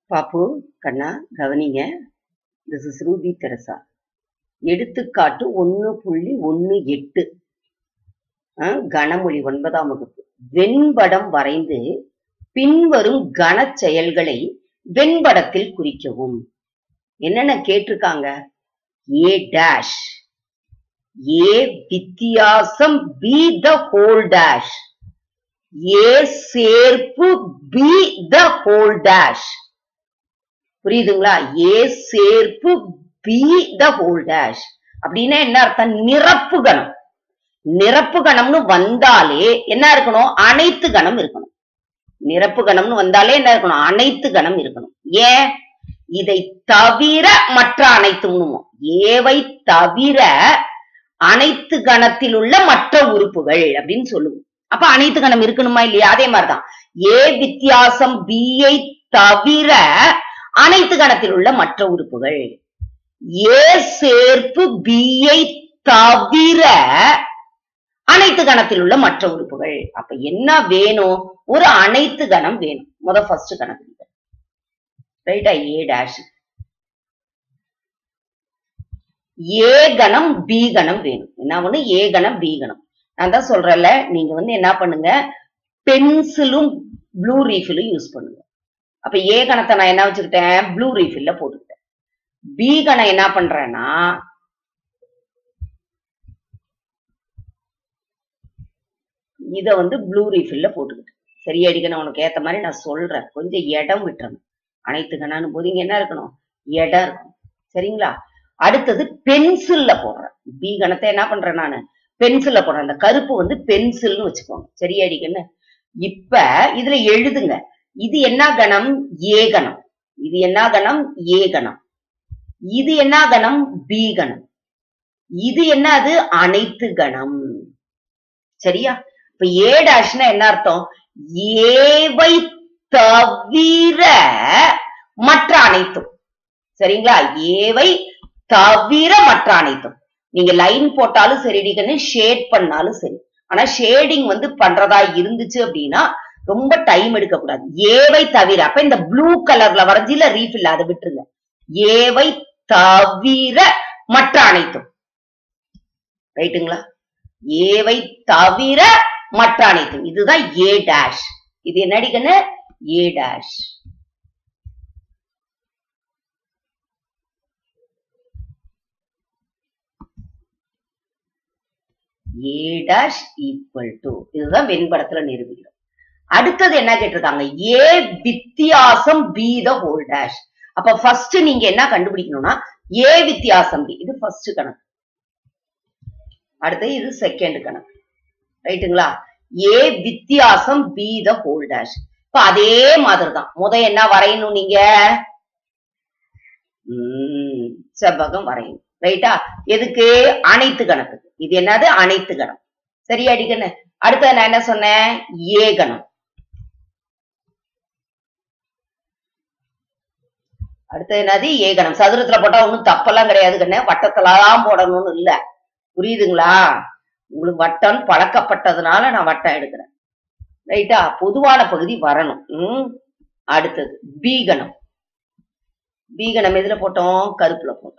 பாப்பு கண்ணா கவனிங்க this is Ruby Teresa எடுத்துக்காட்டு ஒன்னு புள்ளி ஒன்னு எட்டு அஹ், கனமொழி ஒன்பதாம் வகுப்பு வெண்படம் வரைந்து பின்வரும் கனச் செயல்களை வெண்படத்தில் குறிக்கவும் என்னென்ன கேட்டிருக்காங்க ஏ டேஷ் ஏ வித்தியாசம் B the whole dash A சேர்ப்பு பி த ஹோல் டேஷ் புரியுதுங்களா ஏ சேர்ப்பு பி த ஹோல் டேஷ் அப்படின்னா என்ன அர்த்தம் நிரப்பு கணம் நிரப்பு கணம்னு வந்தாலே என்ன இருக்கணும் அனைத்து கணம் இருக்கணும் நிரப்பு கணம்னு வந்தாலே என்ன இருக்கணும் அனைத்து கணம் இருக்கணும் ஏன் இதை தவிர மற்ற அனைத்தும் ஏவை தவிர அனைத்து கணத்தில் உள்ள மற்ற உறுப்புகள் அப்படின்னு சொல்லுவோம் அப்ப அனைத்து கணம் இருக்கணுமா இல்லையா அதே மாதிரிதான் ஏ வித்தியாசம் B ஐ தவிர அனைத்து கணத்தில் உள்ள மற்ற உறுப்புகள் ஏ சேர்ப்பு B ஐ தவிர அனைத்து கணத்தில் உள்ள மற்ற உறுப்புகள் அப்ப என்ன வேணும் ஒரு அனைத்து கணம் வேணும் முத ஃபர்ஸ்ட் கணக்கு ரைட்டா ஏ டேஷ் ஏ கணம் பி கணம் வேணும் என்ன ஒண்ணு ஏ கணம் பி கணம் நான் தான் சொல்றேன்ல நீங்க வந்து என்ன பண்ணுங்க பென்சிலும் ப்ளூ ரீஃபிலும் யூஸ் பண்ணுங்க அப்ப ஏ கணத்தை நான் என்ன வச்சுக்கிட்டேன் ப்ளூ ரீஃபில்ல போட்டுக்கிட்டேன் பி கணம் என்ன பண்றேன்னா இத வந்து ப்ளூ ரீஃபில்ல போட்டுக்கிட்டேன் சரியாடிக்க நான் உனக்கு ஏத்த மாதிரி நான் சொல்றேன் கொஞ்சம் இடம் விட்டுறணும் அனைத்து கணான்னு போது இங்க என்ன இருக்கணும் இடம் இருக்கணும் சரிங்களா அடுத்தது பென்சில்ல போடுறேன் பி கணத்தை என்ன பண்றேன் நானு பென்சில்ல போடுறேன் அந்த கருப்பு வந்து பென்சில்னு வச்சுக்கோங்க சரியாடிக்கன்னு இப்ப இதுல எழுதுங்க இது என்ன கணம் ஏ கணம் இது என்ன கணம் ஏ கணம் இது என்ன கணம் பி கணம் இது என்ன அது அனைத்து கணம் சரியா இப்ப ஏ டேஷ்னா என்ன அர்த்தம் ஏவை தவிர மற்ற அனைத்தும் சரிங்களா ஏவை தவிர மற்ற அனைத்தும் நீங்க லைன் போட்டாலும் சரிடிக்கன்னு ஷேட் பண்ணாலும் சரி ஆனா ஷேடிங் வந்து பண்றதா இருந்துச்சு அப்படின்னா ரொம்ப டைம் எடுக்க கூடாது ஏவை தவிர அப்ப இந்த ப்ளூ கலர்ல வரைஞ்சில ரீஃபில் அதை விட்டுருங்க ஏவை தவிர மற்ற அனைத்தும் ரைட்டுங்களா ஏவை தவிர மற்ற அனைத்தும் இதுதான் ஏ டேஷ் இது என்னடிக்கன்னு A dash A dash equal to இதுதான் வெண்படத்துல நிரூபிக்கிறோம் அடுத்தது என்ன கேட்டிருக்காங்க ஏ வித்தியாசம் பி த ஹோல் டேஷ் அப்ப ஃபர்ஸ்ட் நீங்க என்ன கண்டுபிடிக்கணும்னா ஏ வித்தியாசம் பி இது ஃபர்ஸ்ட் கணக்கு அடுத்து இது செகண்ட் கணக்கு ரைட்டுங்களா ஏ வித்தியாசம் பி த ஹோல் டேஷ் இப்ப அதே மாதிரி தான் முத என்ன வரையணும் நீங்க உம் செவ்வகம் வரையணும் ரைட்டா எதுக்கு அனைத்து கணக்கு இது என்னது அனைத்து கணம் சரியா அடிக்கண்ணு அடுத்தது நான் என்ன சொன்னேன் ஏ கணம் அடுத்தது என்னது ஏ கணம் சதுரத்துல போட்டா ஒண்ணும் தப்பெல்லாம் கிடையாது கண்ணு வட்டத்துலதான் போடணும்னு இல்ல புரியுதுங்களா உங்களுக்கு வட்டம் பழக்கப்பட்டதுனால நான் வட்டம் எடுக்கிறேன் ரைட்டா பொதுவான பகுதி வரணும் உம் அடுத்தது பீகணம் பீகணம் எதுல போட்டோம் கருப்புல போட்டோம்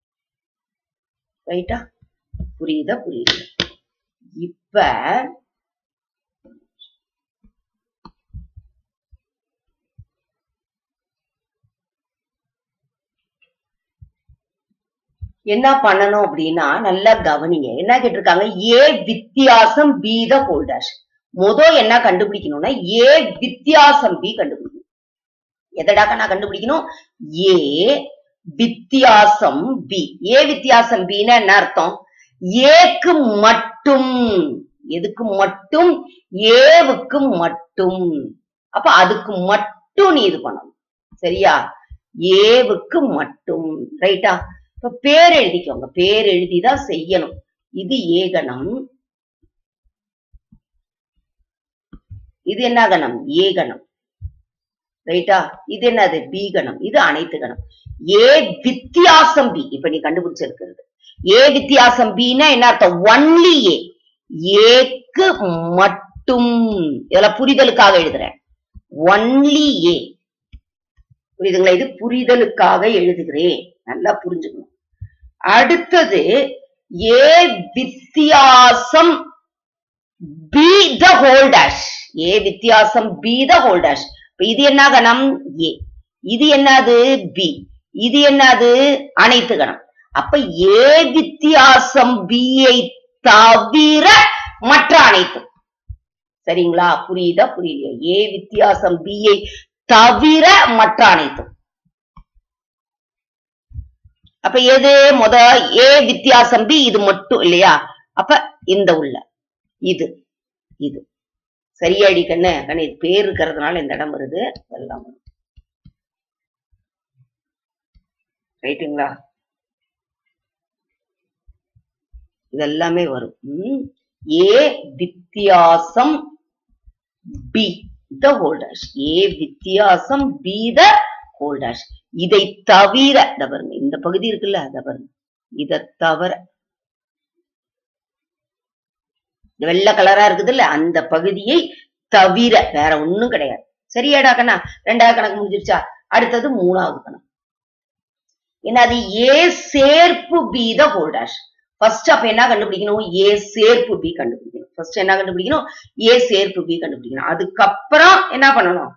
ரைட்டா புரியுதா புரியுது இப்ப என்ன பண்ணணும் அப்படின்னா நல்லா கவனிங்க என்ன கேட்டிருக்காங்க ஏ வித்தியாசம் பி த ஹோல் டேஷ் முத என்ன கண்டுபிடிக்கணும்னா ஏ வித்தியாசம் பி கண்டுபிடிக்கணும் எதடாக்க நான் கண்டுபிடிக்கணும் ஏ வித்தியாசம் பி ஏ வித்தியாசம் பின்னா என்ன அர்த்தம் ஏக்கு மட்டும் எதுக்கு மட்டும் ஏவுக்கு மட்டும் அப்ப அதுக்கு மட்டும் நீ இது பண்ணணும் சரியா ஏவுக்கு மட்டும் ரைட்டா இப்ப பேர் எழுதிக்கோங்க பேர் எழுதிதான் செய்யணும் இது ஏகணம் இது என்ன கணம் ஏகணம் ரைட்டா இது என்னது பி கணம் இது அனைத்து கணம் ஏ வித்தியாசம் பி இப்ப நீ கண்டுபிடிச்சிருக்கிறது ஏ வித்தியாசம் பின்னா என்ன அர்த்தம் ஒன்லி ஏ ஏக்கு மட்டும் இதெல்லாம் புரிதலுக்காக எழுதுறேன் ஒன்லி ஏ புரியுதுங்களா இது புரிதலுக்காக எழுதுகிறேன் நல்லா புரிஞ்சுக்கணும் அடுத்தது ஏ வித்தியாசம் B the whole dash A வித்தியாசம் பி த ஹோல் டேஷ் இது என்ன கணம் ஏ இது என்னது பி இது என்னது அனைத்து கணம் அப்ப ஏ வித்தியாசம் பியை தவிர மற்ற அனைத்தும் சரிங்களா புரியுதா புரியலையா ஏ வித்தியாசம் பியை தவிர மற்ற அனைத்தும் அப்ப எது முத ஏ வித்தியாசம் பி இது மட்டும் இல்லையா அப்ப இந்த உள்ள இது இது சரியாடி கண்ணு கண்ணு இது பேர் இருக்கிறதுனால இந்த இடம் வருது எல்லாம் வரும் ரைட்டுங்களா இதெல்லாமே வரும் ம். ஏ வித்தியாசம் பி த ஹோல்டர்ஸ் ஏ வித்தியாசம் பி த ஹோல்டர்ஸ் இதை தவிர இத பாருங்க இந்த பகுதி இருக்குல்ல அத பாருங்க இத தவிர இந்த வெள்ளை கலரா இருக்குதுல்ல அந்த பகுதியை தவிர வேற ஒண்ணும் கிடையாது சரியாடா கண்ணா ரெண்டாவது கணக்கு முடிஞ்சிருச்சா அடுத்தது மூணாவது கணக்கு என்னது ஏ சேர்ப்பு பி த ஹோல்டர்ஸ் ஃபர்ஸ்ட் அப்ப என்ன கண்டுபிடிக்கணும் ஏ சேர்ப்பு பி கண்டுபிடிக்கணும் ஃபர்ஸ்ட் என்ன கண்டுபிடிக்கணும் ஏ சேர்ப்பு பி கண்டுபிடிக்கணும் அதுக்கப்புறம் என்ன பண்ணணும்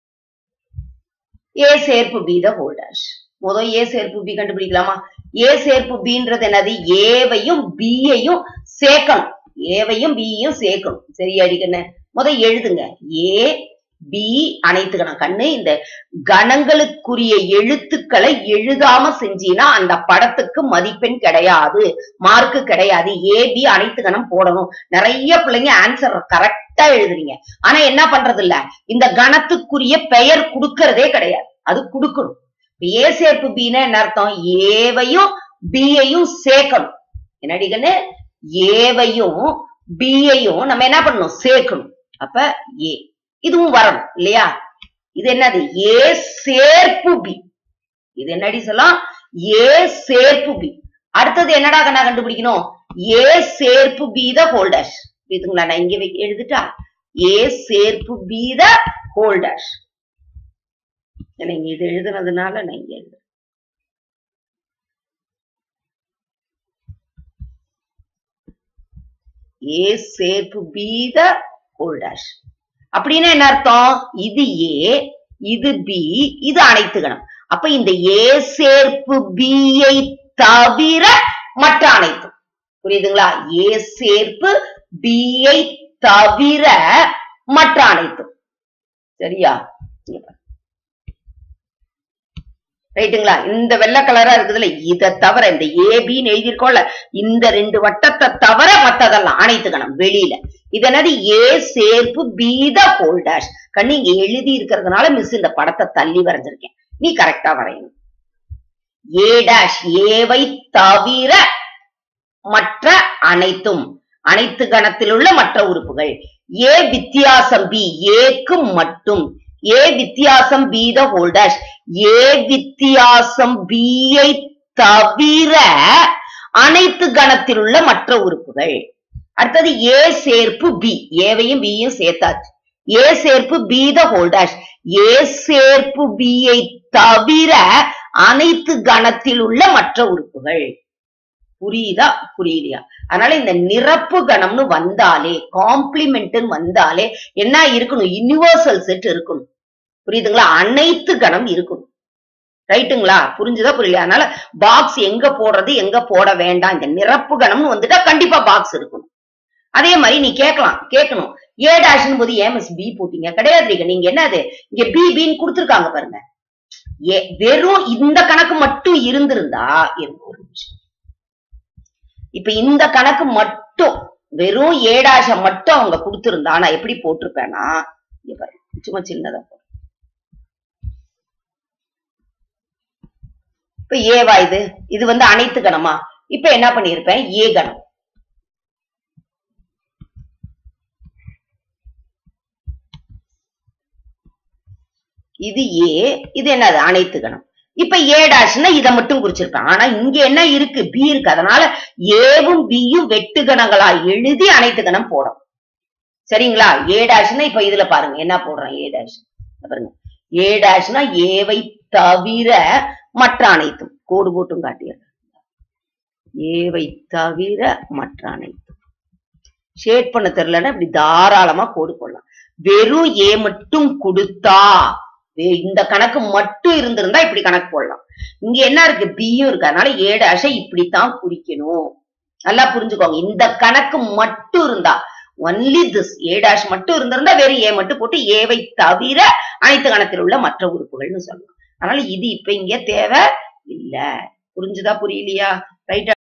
ஏ சேர்ப்பு பி த ஹோல்டர்ஸ் முதல் ஏ சேர்ப்பு பி கண்டுபிடிக்கலாமா ஏ சேர்ப்பு பின்றது என்னது ஏவையும் பியையும் சேர்க்கணும் ஏவையும் பியையும் சேர்க்கணும் சரியா அடிக்கண்ணே முத எழுதுங்க ஏ பி அனைத்து கணம் கண்ணு இந்த கணங்களுக்குரிய எழுத்துக்களை எழுதாம செஞ்சீனா அந்த படத்துக்கு மதிப்பெண் கிடையாது மார்க்கு கிடையாது ஏ பி அனைத்து கணம் போடணும் நிறைய பிள்ளைங்க ஆன்சர் கரெக்டா எழுதுறீங்க ஆனா என்ன பண்றது இல்ல இந்த கணத்துக்குரிய பெயர் கொடுக்கறதே கிடையாது அது கொடுக்கணும் ஏ சேர்ப்பு பின்னா என்ன அர்த்தம் ஏவையும் பியையும் சேர்க்கணும் என்னடி கண்ணு ஏவையும் பியையும் நம்ம என்ன பண்ணணும் சேர்க்கணும் அப்ப ஏ இதுவும் வரணும் இல்லையா இது என்னது ஏ சேர்ப்பு பி இது என்னடி சொல்லலாம் ஏ சேர்ப்பு பி அடுத்தது என்னடா நான் கண்டுபிடிக்கணும் ஏ சேர்ப்பு பி த ஹோல்டர்ஸ் இதுங்களா நான் இங்க வை- எழுதிட்டா ஏ சேர்ப்பு பி த ஹோல்டர்ஸ் நீங்க இது எழுதுனதுனால நான் இங்க எழுதுறேன் ஏ சேர்ப்பு பி த ஹோல்டர்ஸ் அப்படின்னா என்ன அர்த்தம் இது ஏ இது பி இது அனைத்து கணம் அப்ப இந்த ஏ சேர்ப்பு பியை தவிர மற்ற அனைத்தும் புரியுதுங்களா ஏ சேர்ப்பு பியை தவிர மற்ற அனைத்தும் சரியா இங்க பாருங்க. ரைட்டுங்களா இந்த வெள்ளை கலரா இருக்குதுல்ல இத தவிர இந்த ஏபின்னு எழுதியிருக்கோம்ல இந்த ரெண்டு வட்டத்தை தவிர மத்ததெல்லாம் அனைத்து கணம் வெளியில இது என்னது ஏ சேர்ப்பு பி த ஹோல்டர்ஸ் கண்ணு இங்க எழுதி இருக்கிறதுனால மிஸ் இந்த படத்தை தள்ளி வரைஞ்சிருக்கேன் நீ கரெக்டா வரையணும் ஏ டேஷ் ஏவை தவிர மற்ற அனைத்தும் அனைத்து கணத்தில் உள்ள மற்ற உறுப்புகள் ஏ வித்தியாசம் பி ஏக்கு மட்டும் ஏ வித்தியாசம் பி த ஹோல்டர்ஸ் ஏ வித்தியாசம் பியை தவிர அனைத்து கணத்தில் உள்ள மற்ற உறுப்புகள் அடுத்தது ஏ சேர்ப்பு பி ஏவையும் பியும் சேர்த்தாச்சு ஏ சேர்ப்பு பி த ஹோல்டர்ஸ் ஏ சேர்ப்பு பியை தவிர அனைத்து கணத்தில் உள்ள மற்ற உறுப்புகள் புரியுதா புரியலையா அதனால இந்த நிரப்பு கணம்னு வந்தாலே காம்ப்ளிமெண்ட்னு வந்தாலே என்ன இருக்கணும் யுனிவர்சல் செட் இருக்கணும் புரியுதுங்களா அனைத்து கணம் இருக்கணும் ரைட்டுங்களா புரிஞ்சுதா புரியலையா அதனால பாக்ஸ் எங்க போடுறது எங்க போட வேண்டாம் இந்த நிரப்பு கணம்னு வந்துட்டா கண்டிப்பா பாக்ஸ் இருக்கணும் அதே மாதிரி நீ கேட்கலாம் கேட்கணும் ஏ டேஷன் போது ஏன் மிஸ் பி போட்டீங்க கிடையாது ரீகா. நீங்க என்னது இங்க பி பின்னு கொடுத்துருக்காங்க பாருங்க ஏ வெறும் இந்த கணக்கு மட்டும் இருந்திருந்தா இருங்க ஒரு நிமிஷம் இப்ப இந்த கணக்கு மட்டும் வெறும் ஏடாஷ மட்டும் அவங்க கொடுத்திருந்தா நான் எப்படி போட்டிருப்பேன்னா இங்க பாருங்க சும்மா சின்னதா போடுறேன். இப்ப ஏவா இது இது வந்து அனைத்து கணமா இப்ப என்ன பண்ணிருப்பேன் ஏ கணம் இது ஏ இது என்னது அனைத்து கணம் இப்ப ஏ டாஷ்னா இதை மட்டும் குறிச்சிருப்பேன் ஆனா இங்க என்ன இருக்கு பி இருக்கு அதனால ஏவும் பியும் வெட்டு கணங்களா எழுதி அனைத்து கணம் போடும் சரிங்களா ஏ டாஷ்னா இப்ப இதுல பாருங்க என்ன போடுறேன் ஏ டாஷ் பாருங்க ஏ டேஷ்னா ஏவை தவிர மற்ற அனைத்தும் கோடு போட்டும் காட்டியது ஏவை தவிர மற்ற அனைத்தும் ஷேட் பண்ண தெரியலன்னா இப்படி தாராளமா கோடு போடலாம் வெறும் ஏ மட்டும் கொடுத்தா வே- இந்த கணக்கு மட்டும் இருந்திருந்தா இப்படி கணக்கு போடலாம் இங்க என்ன இருக்கு பியும் இருக்கு அதனால ஏ டேஷ இப்படித்தான் குறிக்கணும் நல்லா புரிஞ்சுக்கோங்க இந்த கணக்கு மட்டும் இருந்தா ஒன்லி திஸ் ஏ டேஷ் மட்டும் இருந்திருந்தா வெறும் ஏ மட்டும் போட்டு ஏவை தவிர அனைத்து கணத்தில் உள்ள மற்ற உறுப்புகள்னு சொல்லலாம் அதனால இது இப்ப இங்க தேவை இல்ல புரிஞ்சுதா புரியலையா ரைட்